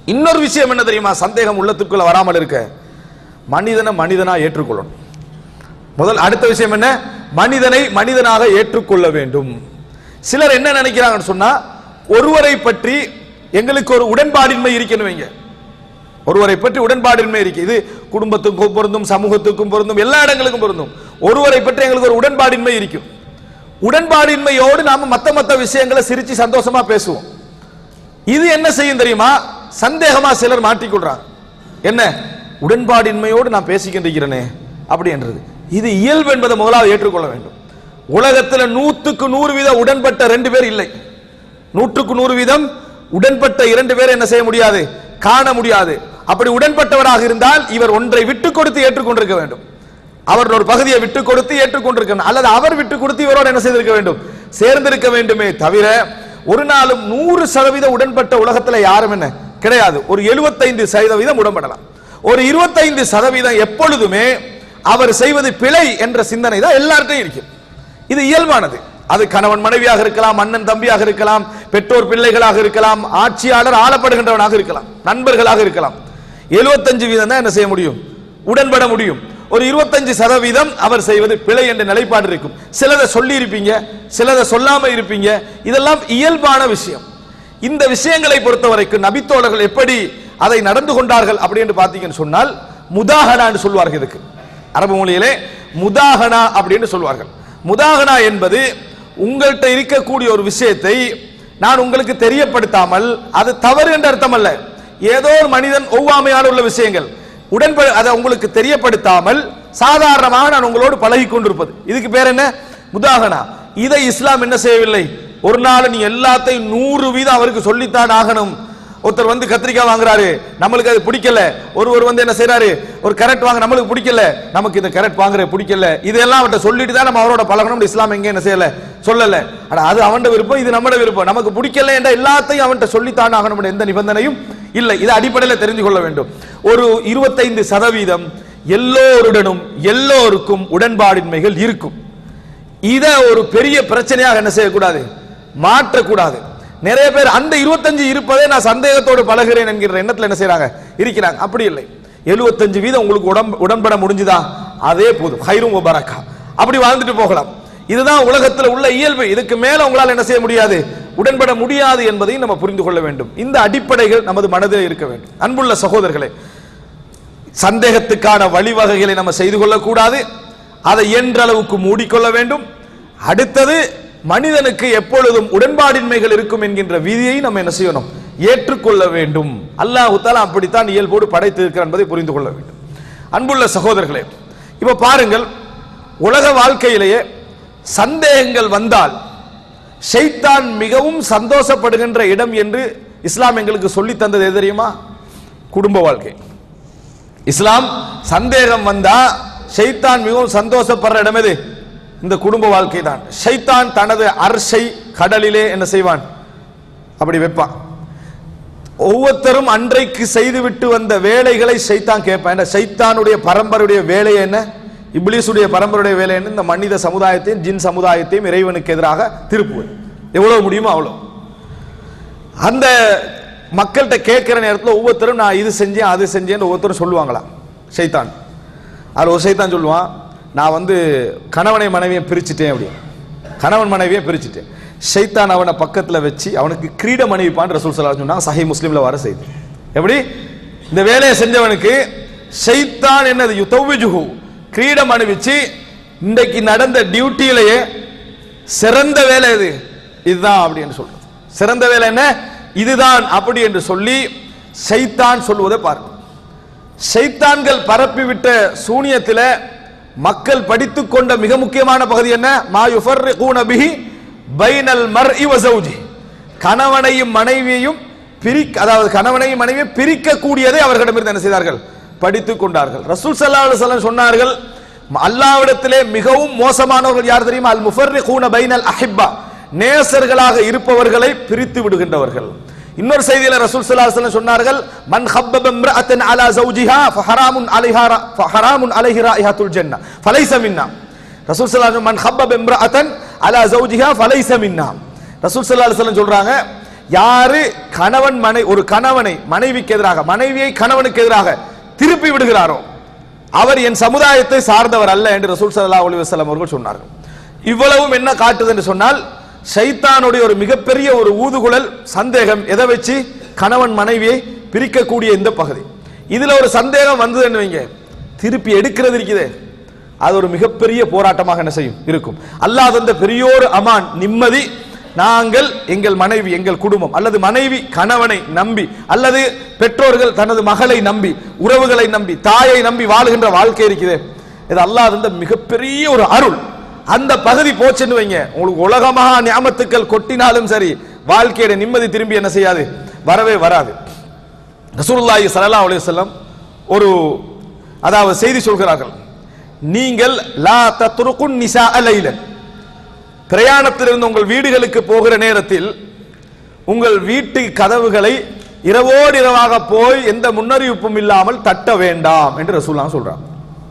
இன்னொரு விஷயம் என்ன தெரியுமா சந்தேகம் உள்ளத்துக்குள்ள வராமல் இருக்க மனிதனை மனிதனா ஏற்றுக்கொள்ளணும் முதல் அடுத்த விஷயம் என்ன மனிதனை மனிதனாக ஏற்றுக்கொள்ள வேண்டும் சிலர் என்ன நினைக்கிறாங்கன்னு சொன்னா ஒருவரை பற்றி எங்களுக்கு ஒரு உடன்பாடின்மை இருக்கணும் வைங்க ஒருவரை பற்றி உடன்பாடின்மை இருக்கு இது குடும்பத்துக்கும் பொருந்தும் சமூகத்துக்கும் பொருந்தும் எல்லா இடங்களுக்கும் பொருந்தும் ஒருவரை பற்றி எங்களுக்கு ஒரு உடன்பாடின்மை இருக்கும் உடன்பாடின்மையோடு நாம மத்த மத்த விஷயங்களை சிரிச்சு சந்தோஷமா பேசுவோம் இது என்ன செய்யும் தெரியுமா சந்தேகமா சிலர் மாட்டிக்கொள்றாங்க என்ன உடன்பாடின்மையோடு நான் பேசிக்கின்றிருக்கிறேனே அப்படி என்றது இது இயல்பு என்பதை முதலாவது ஏற்றுக்கொள்ள வேண்டும் உலகத்துல நூத்துக்கு நூறு வீதம் உடன்பட்ட ரெண்டு பேர் இல்லை நூற்றுக்கு நூறு வீதம் உடன்பட்ட இரண்டு பேர் என்ன செய்ய முடியாது காண முடியாது அப்படி உடன்பட்டவராக இருந்தால் இவர் ஒன்றை விட்டு கொடுத்து ஏற்றுக்கொண்டிருக்க வேண்டும் அவர் ஒரு பகுதியை விட்டு கொடுத்து ஏற்றுக்கொண்டிருக்க அல்லது அவர் விட்டு கொடுத்து இவரோடு என்ன செய்திருக்க வேண்டும் சேர்ந்திருக்க வேண்டுமே தவிர ஒரு நாளும் நூறு சதவீத உடன்பட்ட உலகத்துல யாரும் என்ன கிடையாது ஒரு 75% சதவீதம் உடன்படலாம் ஒரு 25% சதவீதம் எப்பொழுதுமே அவர் செய்வது பிழை என்ற சிந்தனை தான் எல்லார்ட்டையும் இருக்கும் இது இயல்பானது அது கணவன் மனைவியாக இருக்கலாம் அண்ணன் தம்பியாக இருக்கலாம் பெற்றோர் பிள்ளைகளாக இருக்கலாம் ஆட்சியாளர் ஆளப்படுகின்றவனாக இருக்கலாம் நண்பர்களாக இருக்கலாம் 75% வீதம் தான் என்ன செய்ய முடியும் உடன்பட முடியும் ஒரு 25% சதவீதம் அவர் செய்வது பிழை என்ற நிலைப்பாடு இருக்கும் சிலதை சொல்லி இருப்பீங்க சிலதை சொல்லாம இருப்பீங்க இதெல்லாம் இயல்பான விஷயம் இந்த விஷயங்களை பொறுத்த வரைக்கும் நபித்தோழர்கள் எப்படி அதை நடந்து கொண்டார்கள் அப்படின்னு பார்த்தீங்கன்னு சொன்னால் முதாகனான்னு சொல்வார்கள் இதுக்கு அரபு மொழியிலே முதாகனா அப்படின்னு சொல்வார்கள் முதாகனா என்பது உங்கள்கிட்ட இருக்கக்கூடிய ஒரு விஷயத்தை நான் உங்களுக்கு தெரியப்படுத்தாமல் அது தவறு என்ற அர்த்தம் அல்ல ஏதோ ஒரு மனிதன் ஒவ்வாமையான உள்ள விஷயங்கள் உடன்பட அதை உங்களுக்கு தெரியப்படுத்தாமல் சாதாரணமாக நான் உங்களோடு பழகி கொண்டிருப்பது இதுக்கு பேர் என்ன முதாகனா இதை இஸ்லாம் என்ன செய்யவில்லை ஒரு நாள் நீ எல்லாத்தையும் நூறு வீதம் அவருக்கு சொல்லித்தான் ஆகணும் ஒருத்தர் வந்து கத்திரிக்காய் வாங்குறாரு நம்மளுக்கு அது பிடிக்கல ஒருவர் வந்து என்ன செய்றாரு ஒரு கரெக்ட் வாங்க நம்மளுக்கு பிடிக்கல நமக்கு இந்த கரெக்ட் வாங்குற பிடிக்கல இதெல்லாம் அவன்கிட்ட சொல்லிட்டு தான் நம்ம அவரோட பழகணும் இஸ்லாம் எங்க என்ன செய்யல சொல்லல ஆனா அது அவன்ட விருப்பம் இது நம்மட விருப்பம் நமக்கு பிடிக்கல என்ற எல்லாத்தையும் அவன்கிட்ட சொல்லித்தான் ஆகணும் எந்த நிபந்தனையும் இல்லை இது அடிப்படையில் தெரிந்து கொள்ள வேண்டும் ஒரு இருபத்தைந்து சதவீதம் எல்லோருடனும் எல்லோருக்கும் உடன்பாடின்மைகள் இருக்கும் இத ஒரு பெரிய பிரச்சனையாக என்ன செய்யக்கூடாது மாற்றக்கூடாது நிறைய பேர் அந்த 25 இருப்பதே நான் சந்தேகத்தோடு பழகிறேன் என்கிற எண்ணத்துல என்ன செய்றாங்க இருக்கிறாங்க அப்படி இல்லை 75 வீதம் உங்களுக்கு உடம்பு உடன்பட முடிஞ்சுதா அதே போதும் ஹைரும் பரக்கா அப்படி வாழ்ந்துட்டு போகலாம் இதுதான் உலகத்தில் உள்ள இயல்பு இதுக்கு மேல உங்களால் என்ன செய்ய முடியாது உடன்பட முடியாது என்பதையும் நம்ம புரிந்து கொள்ள வேண்டும் இந்த அடிப்படைகள் நமது மனதில் இருக்க வேண்டும் அன்புள்ள சகோதரர்களே சந்தேகத்துக்கான வழிவகைகளை நம்ம செய்து கொள்ளக்கூடாது அதை இயன்ற அளவுக்கு மூடிக்கொள்ள வேண்டும் அடுத்தது மனிதனுக்கு எப்பொழுதும் உடன்பாடின்மைகள் இருக்கும் என்கின்ற விதியை நம்ம என்ன செய்யணும் ஏற்றுக்கொள்ள வேண்டும் அல்லாஹ் தாலா அப்படித்தான் இயல்போடு படைத்திருக்கிறார் என்பதை புரிந்து கொள்ள வேண்டும் அன்புள்ள சகோதரர்களே இப்ப பாருங்கள் உலக வாழ்க்கையிலேயே சந்தேகங்கள் வந்தால் ஷைத்தான் மிகவும் சந்தோஷப்படுகின்ற இடம் என்று இஸ்லாம் எங்களுக்கு சொல்லி தந்தது எது தெரியுமா குடும்ப வாழ்க்கை இஸ்லாம் சந்தேகம் வந்தா ஷைத்தான் மிகவும் சந்தோஷப்படுற இடம் எது இந்த குடும்ப வாழ்க்கை தான் ஷைத்தான் தனது அரசை கடலிலே என்ன செய்வான் அப்படி வைப்பான் ஒவ்வொருத்தரும் அன்றைக்கு செய்துவிட்டு வந்த வேலைகளை சைத்தான் கேட்பான் ஏன்னா சைத்தானுடைய பரம்பரையுடைய வேலை என்ன இப்லீஸுடைய பரம்பரையுடைய வேலை என்ன இந்த மனித சமுதாயத்தையும் ஜின் சமுதாயத்தையும் இறைவனுக்கு எதிராக திருப்புவது எவ்வளவு முடியுமோ அவ்வளோ அந்த மக்கள்கிட்ட கேட்கிற நேரத்தில் ஒவ்வொருத்தரும் நான் இது செஞ்சேன் அது செஞ்சேன்னு ஒவ்வொருத்தரும் சொல்லுவாங்களாம் சைத்தான் அதில் ஒரு சைத்தான் சொல்லுவான் நான் வந்து கணவனை மனைவியை பிரிச்சுட்டேன் அப்படி கணவன் மனைவியை பிரிச்சுட்டேன் ஷைத்தான் அவனை பக்கத்தில் வச்சு அவனுக்கு கிரீட மனைவிப்பான் ரசூல் சல்லா சொன்னாங்க சஹி முஸ்லீம்ல வர செய்தி எப்படி இந்த வேலையை செஞ்சவனுக்கு ஷைத்தான் என்னது யுத்தவ்விஜுஹு கிரீடம் அணிவிச்சு இன்றைக்கு நடந்த டியூட்டியிலேயே சிறந்த வேலை இது இதுதான் அப்படின்னு சொல்றது சிறந்த வேலை என்ன இதுதான் அப்படி என்று சொல்லி ஷைத்தான் சொல்வதை பார்க்கும் ஷைத்தான்கள் பரப்பிவிட்ட சூனியத்தில் மக்கள் படித்துக் கொண்ட மிக முக்கியமான பகுதி என்ன மா யுஃபர்ரிகூன பிஹி பைனல் மர்இ வ ஜௌஜி கணவனையும் மனைவியையும் பிரிக்க அதாவது கணவனையும் மனைவியை பிரிக்கக்கூடியதை அவர்களிடமிருந்து என்ன செய்தார்கள் படித்துக் கொண்டார்கள் ரசூல் ஸல்லல்லாஹு அலைஹி வஸல்லம் சொன்னார்கள் அல்லாஹ்விடத்திலே மிகவும் மோசமானவர்கள் யார் தெரியுமா அல் முஃபர்ரிகூன பைனல் அஹிப்பா நேசர்களாக இருப்பவர்களை பிரித்து விடுகின்றவர்கள் இன்னொரு செய்தியில ரசூல் ஸல்லல்லாஹு அலைஹி வஸல்லம் சொன்னார்கள் மன் ஹப்பப இம்ரஅத்தன் அலா ஜௌஜிஹா ஃபஹராமுன் அலைஹா ஃபஹராமுன் அலைஹி ராயிஹத்துல் ஜன்னah ஃபலைஸ மின்னா ரசூல் ஸல்லல்லாஹு அலைஹி மன் ஹப்பப இம்ரஅத்தன் அலா ஜௌஜிஹா ஃபலைஸ மின்னா ரசூல் ஸல்லல்லாஹு அலைஹி வஸல்லம் சொல்றாங்க யாரு கணவன் மனை ஒரு கணவனை மனைவிக்கு எதிராக மனைவியை கணவனுக்கு எதிராக திருப்பி விடுகிறாரோ அவர் என் சமுதாயத்தை சார்ந்தவர் அல்ல என்று ரசூல் ஸல்லல்லாஹு அலைஹி வஸல்லம் அவர்கள் சொன்னார்கள் இவ்வளவும் என்ன காட்டுது என்று சொன்னால் ஷைத்தானுடைய ஒரு மிகப்பெரிய ஒரு ஊதுகுழல் சந்தேகம் எதை வச்சு கணவன் மனைவியை பிரிக்கக்கூடிய இந்த பகுதி இதுல ஒரு சந்தேகம் வந்ததுன்னு வைங்க திருப்பி எடுக்கிறது இருக்குதே அது ஒரு மிகப்பெரிய போராட்டமாக என்ன செய்யும் இருக்கும் அல்லாஹ் தந்த பெரியோர் அமான் நிம்மதி நாங்கள் எங்கள் மனைவி எங்கள் குடும்பம் அல்லது மனைவி கணவனை நம்பி அல்லது பெற்றோர்கள் தனது மகளை நம்பி உறவுகளை நம்பி தாயை நம்பி வாழுகின்ற வாழ்க்கை இருக்குது இது அல்லாஹ் தந்த மிகப்பெரிய ஒரு அருள் அந்த பகுதி போச்சுன்னு வைங்க உங்களுக்கு உலகமாக ஞாபகத்துக்கள் கொட்டினாலும் சரி வாழ்க்கையோட நிம்மதி திரும்பி என்ன செய்யாது வரவே வராது ரசூலுல்லாஹி ஸல்லல்லாஹு அலைஹி வஸல்லம் ஒரு அதாவது செய்தி சொல்கிறார்கள் நீங்கள் லா தத்ருகுன் நிசா லைலன் பிரயாணத்திலிருந்து உங்கள் வீடுகளுக்கு போகிற நேரத்தில் உங்கள் வீட்டு கதவுகளை இரவோடு இரவாக போய் எந்த முன்னறிவிப்பும் இல்லாமல் தட்ட வேண்டாம் என்று ரசூல்லாம் சொல்றாங்க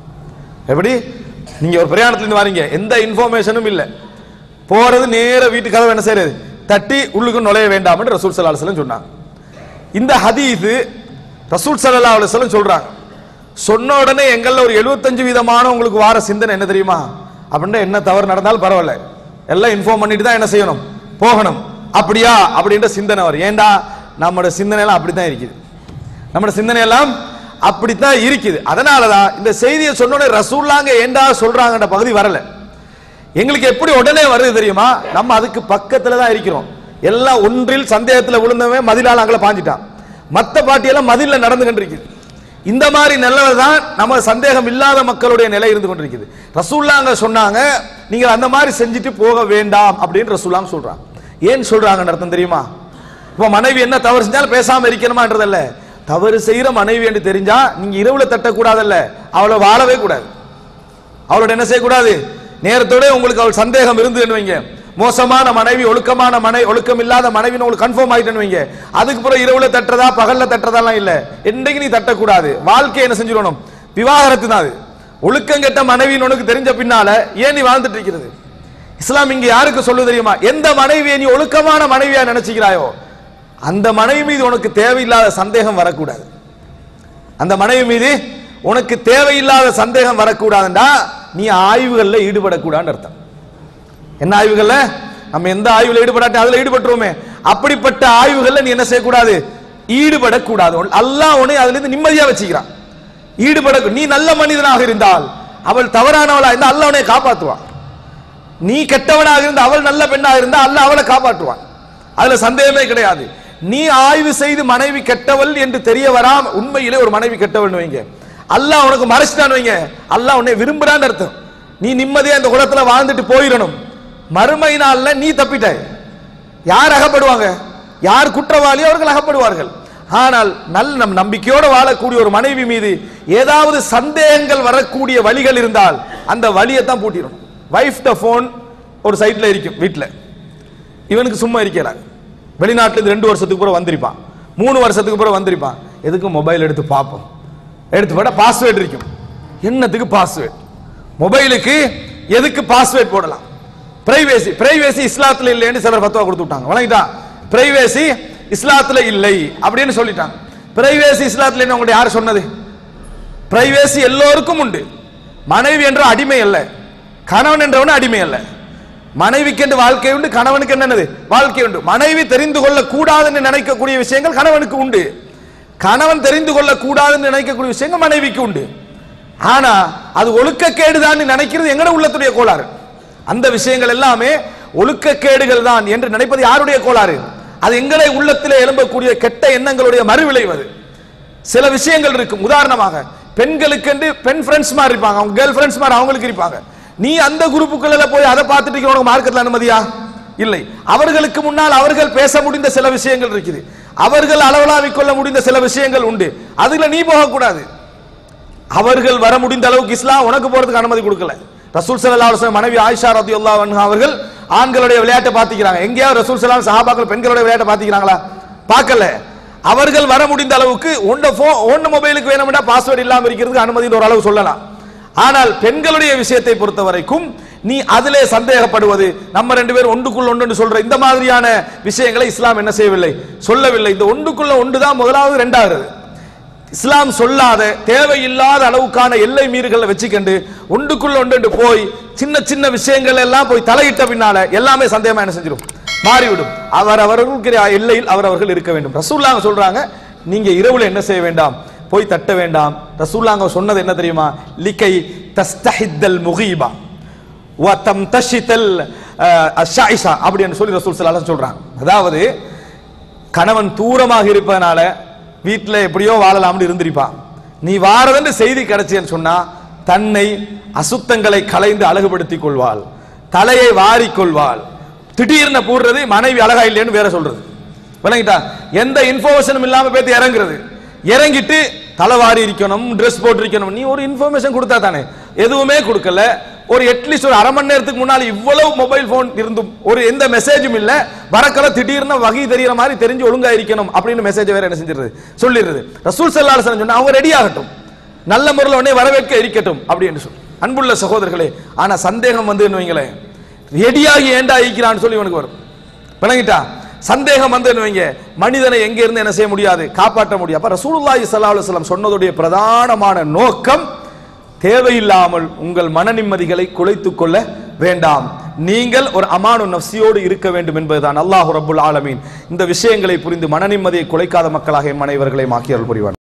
எப்படி நீங்க ஒரு பிரயாணத்திலிருந்து வரீங்க எந்த இன்ஃபர்மேஷனும் இல்லை போறது நேர வீட்டு கதவு என்ன செய்யறது தட்டி உள்ளுக்கு நுழைய வேண்டாம் என்று ரசூல் சல்லா அலுவலம் சொன்னாங்க இந்த ஹதீஸ் ரசூல் சல்லா அலுவலம் சொல்றாங்க சொன்ன உடனே எங்கள்ல ஒரு 75 வீதமான உங்களுக்கு வார சிந்தனை என்ன தெரியுமா அப்படின்னா என்ன தவறு நடந்தாலும் பரவாயில்ல எல்லாம் இன்ஃபார்ம் பண்ணிட்டு தான் என்ன செய்யணும் போகணும் அப்படியா அப்படின்ற சிந்தனை வரும் ஏண்டா நம்மளோட சிந்தனை எல்லாம் அப்படித்தான் இருக்குது நம்மளோட சிந்தனை எல்லாம் அப்படித்தான் இருக்குது அதனாலதான் இந்த செய்தியை சொன்ன உடனே ரசூல்லாங்க ஏண்டா சொல்றாங்கன்ற பகுதி வரல எங்களுக்கு எப்படி உடனே வருது தெரியுமா நம்ம அதுக்கு பக்கத்துல தான் இருக்கிறோம் எல்லாம் ஒன்றில் சந்தேகத்துல விழுந்தவன் மதிலால அங்கே பாஞ்சிட்டான் மத்த பாட்டியெல்லாம் மதில்ல நடந்து கொண்டிருக்குது இந்த மாதிரி நிலைமை தான் நம்ம சந்தேகம் இல்லாத மக்களுடைய நிலை இருந்து கொண்டிருக்குது ரசூல்லாங்க சொன்னாங்க நீங்கள் அந்த மாதிரி செஞ்சுட்டு போக வேண்டாம் அப்படின்னு ரசூல்லாங்க சொல்றாங்க ஏன் சொல்றாங்கன்னு அர்த்தம் தெரியுமா இப்போ மனைவி என்ன தவறு செஞ்சாலும் பேசாம இருக்கணுமான்றதல்ல தவறு செய்யற மனைவி என்று தெரிஞ்சா நீங்க இரவுல தட்டக்கூடாதல்ல அவளை வாழவே கூடாது அவளோட என்ன செய்யக்கூடாது நேரத்தோட உங்களுக்கு அவள் சந்தேகம் இருந்துன்னு வைங்க மோசமான மனைவி ஒழுக்கமான மனை ஒழுக்கம் இல்லாத மனைவி உங்களுக்கு கன்ஃபார்ம் ஆயிட்டுன்னு வைங்க அதுக்கு பிறகு இரவுல தட்டுறதா பகல்ல தட்டுறதாலாம் இல்ல என்னைக்கு நீ தட்டக்கூடாது வாழ்க்கை என்ன செஞ்சிடணும் விவாகரத்து தான் அது ஒழுக்கம் கெட்ட மனைவின்னு உனக்கு தெரிஞ்ச பின்னால ஏன் நீ வாழ்ந்துட்டு இருக்கிறது இஸ்லாம் இங்க யாருக்கு சொல்லு தெரியுமா எந்த மனைவியை நீ ஒழுக்கமான மனைவியா நினைச்சுக்கிறாயோ அந்த மனைவி மீது உனக்கு தேவையில்லாத சந்தேகம் வரக்கூடாது அந்த மனைவி மீது உனக்கு தேவையில்லாத சந்தேகம் வரக்கூடாதுண்டா நீ ஆய்வுகளில் ஈடுபடக்கூடாதுன்னு அர்த்தம் என்ன ஆய்வுகள்ல நம்ம எந்த ஆய்வுல ஈடுபடாட்டி அதுல ஈடுபட்டுருவோமே அப்படிப்பட்ட ஆய்வுகள்ல நீ என்ன செய்யக்கூடாது ஈடுபடக்கூடாது அல்லாஹ் உன்னை அதுல இருந்து நிம்மதியா வச்சுக்கிறான் ஈடுபட நீ நல்ல மனிதனாக இருந்தால் அவள் தவறானவளா இருந்தால் அல்லாஹ் உன்னை காப்பாற்றுவான் நீ கெட்டவனாக இருந்த அவள் நல்ல பெண்ணாக இருந்தா அல்லாஹ் அவளை காப்பாற்றுவான் அதுல சந்தேகமே கிடையாது நீ ஆய்வு செய்து மனைவி கெட்டவள் என்று தெரிய வராம உண்மையிலே ஒரு மனைவி கெட்டவள் வைங்க அல்லாஹ் உனக்கு மறைச்சிட்டான் வைங்க அல்லாஹ் உன்னை விரும்புறான்னு அர்த்தம் நீ நிம்மதியா இந்த குலத்துல வாழ்ந்துட்டு போயிடணும் மறுமை நாள்ல நீ தப்பிட்டாய் யார் அகப்படுவாங்க யார் குற்றவாளி அவர்கள் அகப்படுவார்கள் ஆனால் நல்ல நம் நம்பிக்கையோடு வாழக்கூடிய ஒரு மனைவி மீது ஏதாவது சந்தேகங்கள் வரக்கூடிய வழிகள் இருந்தால் அந்த வழியை தான் பூட்டிடும் வைஃப்ட ஃபோன் ஒரு சைட்ல இருக்கும் வீட்டில் இவனுக்கு சும்மா இருக்கிறாங்க வெளிநாட்டுல இருந்து ரெண்டு வருஷத்துக்கு பிறகு வந்திருப்பான் மூணு வருஷத்துக்கு பிறகு வந்திருப்பான் எதுக்கு மொபைல் எடுத்து பார்ப்போம் எடுத்து போட பாஸ்வேர்டு இருக்கும் என்னத்துக்கு பாஸ்வேர்டு மொபைலுக்கு எதுக்கு பாஸ்வேர்ட் போடலாம் பிரைவேசி பிரைவேசி இஸ்லாத்துல இல்லைன்னு சிலர் ஃபத்வா கொடுத்து விட்டாங்க வழங்கிட்டா பிரைவேசி இஸ்லாத்துல இல்லை அப்படின்னு சொல்லிட்டாங்க பிரைவேசி இஸ்லாத்துல என்ன உங்கள்ட்ட யார் சொன்னது பிரைவேசி எல்லோருக்கும் உண்டு மனைவி என்ற அடிமை அல்ல கணவன் என்றவன் அடிமை அல்ல மனைவிக்கு என்று வாழ்க்கை உண்டு கணவனுக்கு என்னது வாழ்க்கை உண்டு மனைவி தெரிந்து கொள்ள கூடாதுன்னு நினைக்கக்கூடிய விஷயங்கள் கணவனுக்கு உண்டு கணவன் தெரிந்து கொள்ள கூடாதுன்னு நினைக்கக்கூடிய விஷயங்கள் மனைவிக்கு உண்டு ஆனா அது ஒழுக்கக்கேடுதான் நினைக்கிறது எங்கட உள்ளத்துடைய கோளாறு அந்த விஷயங்கள் எல்லாமே ஒழுக்கக்கேடுகள் தான் என்று நினைப்பது யாருடைய கோளாறு அது எங்களை உள்ளத்திலே எழும்பக்கூடிய கெட்ட எண்ணங்களுடைய மறுவிளைவது சில விஷயங்கள் இருக்கும் உதாரணமாக பெண்களுக்கு என்று பெண் ஃப்ரெண்ட்ஸ் மாதிரி இருப்பாங்க அவங்க கேர்ள் ஃப்ரெண்ட்ஸ் மாதிரி அவங்களுக்கு இருப்பாங்க நீ அந்த குரூப்புக்குள்ள போய் அதை பார்த்துட்டு இருக்க உனக்கு மார்க்கெட்ல அனுமதியா இல்லை அவர்களுக்கு முன்னால் அவர்கள் பேச முடிந்த சில விஷயங்கள் இருக்குது அவர்கள் அளவலாவிக் கொள்ள முடிந்த சில விஷயங்கள் உண்டு அதுல நீ போகக்கூடாது அவர்கள் வர முடிந்த அளவுக்கு இஸ்லாம் உனக்கு போறதுக்கு அனுமதி கொடுக்கல ரசூல் ஸல்லல்லாஹு அலைஹி வஸல்லம் மனைவி ஆயிஷா ரலியல்லாஹு அன்ஹா அவர்கள் ஆண்களுடைய விளையாட்டை பார்த்திக்கிறாங்க எங்கேயாவது ரசூல் ஸல்லல்லாஹு சஹாபாக்கள் பெண்களுடைய விளையாட்டை பார்த்திக்கிறாங்களா பார்க்கல அவர்கள் வர முடிந்த அளவுக்கு ஒன்ன ஃபோ ஒன்னு மொபைலுக்கு வேணும்னா பாஸ்வேர்டு இல்லாம இருக்கிறதுக்கு அனுமதி ஒரு அளவு சொல்லலாம் ஆனால் பெண்களுடைய விஷயத்தை பொறுத்த வரைக்கும் நீ அதிலே சந்தேகப்படுவது நம்ம ரெண்டு பேரும் ஒன்றுக்குள்ள ஒன்று சொல்ற இந்த மாதிரியான விஷயங்களை இஸ்லாம் என்ன செய்யவில்லை சொல்லவில்லை இந்த ஒன்றுக்குள்ள ஒன்று தான் முதலாவது ரெண்டாகிறது இஸ்லாம் சொல்லாத தேவையில்லாத அளவுக்கான எல்லை மீறுகளை வச்சுக்கண்டு ஒன்றுக்குள்ள ஒன்று போய் சின்ன சின்ன விஷயங்கள் எல்லாம் போய் தலையிட்ட பின்னால எல்லாமே சந்தேகமா என்ன செஞ்சிடும் மாறிவிடும் அவர் அவர்களுக்கு எல்லையில் அவரவர்கள் இருக்க வேண்டும் ரசூல்லாங்க சொல்றாங்க நீங்க இரவுல என்ன செய்ய வேண்டாம் போய் தட்ட வேண்டாம் ரசூல்லாங்க சொன்னது என்ன தெரியுமா லிக்கை தஸ்தஹித்தல் முகீபா வத்தம் தஷித்தல் அஷாயிஷா அப்படின்னு சொல்லி ரசூல் ஸல்லல்லாஹு அலைஹி சொல்றாங்க அதாவது கணவன் தூரமாக இருப்பதனால வீட்டில் எப்படியோ வாழலாம்னு இருந்திருப்பான் நீ வாரதென்று செய்தி கிடைச்சேன்னு சொன்னா தன்னை அசுத்தங்களை களைந்து அழகுபடுத்திக் கொள்வாள் தலையை வாரிக் கொள்வாள் திடீர்னு போடுறது மனைவி அழகா இல்லைன்னு வேற சொல்றது விளங்கிட்டா எந்த இன்ஃபர்மேஷனும் இல்லாம பேத்து இறங்குறது இறங்கிட்டு தலைவாரி இருக்கணும் ட்ரெஸ் போட்டிருக்கணும் நீ ஒரு இன்ஃபர்மேஷன் கொடுத்தா தானே எதுவுமே கொடுக்கல ஒரு அட்லீஸ்ட் ஒரு அரை மணி நேரத்துக்கு முன்னால இவ்வளவு மொபைல் போன் இருந்தும் ஒரு எந்த மெசேஜும் இல்ல வரக்கல திடீர்னு வகை தெரியற மாதிரி தெரிஞ்சு ஒழுங்கா இருக்கணும் அப்படின்னு மெசேஜ் வேற என்ன செஞ்சிருது சொல்லிடுறது ரசூல் ஸல்லல்லாஹு அலைஹி வஸல்லம் சொன்னா அவங்க ரெடி ஆகட்டும் நல்ல முறையில் உடனே வரவேற்க இருக்கட்டும் அப்படின்னு சொல்லி அன்புள்ள சகோதரர்களே ஆனா சந்தேகம் வந்து வைங்களேன் ரெடியாகி ஏண்டா ஈக்கிறான்னு சொல்லி இவனுக்கு வரும் விளங்கிட்டா சந்தேகம் வந்து வைங்க மனிதனை எங்க இருந்து என்ன செய்ய முடியாது காப்பாற்ற முடியாது அப்ப ரசூலுல்லாஹி ஸல்லல்லாஹு அலைஹி வஸல்லம் சொன்னதுடைய பிரதானமான நோக்கம் தேவையில்லாமல் உங்கள் மன நிம்மதிகளை குலைத்துக் கொள்ள வேண்டாம் நீங்கள் ஒரு அமானு நஃப்சியோடு இருக்க வேண்டும் என்பதுதான் அல்லாஹ் ரப்புல் ஆலமீன் இந்த விஷயங்களை புரிந்து மன நிம்மதியை குலைக்காத மக்களாக எம் அனைவர்களையும் ஆக்கியர்கள் புரிவான்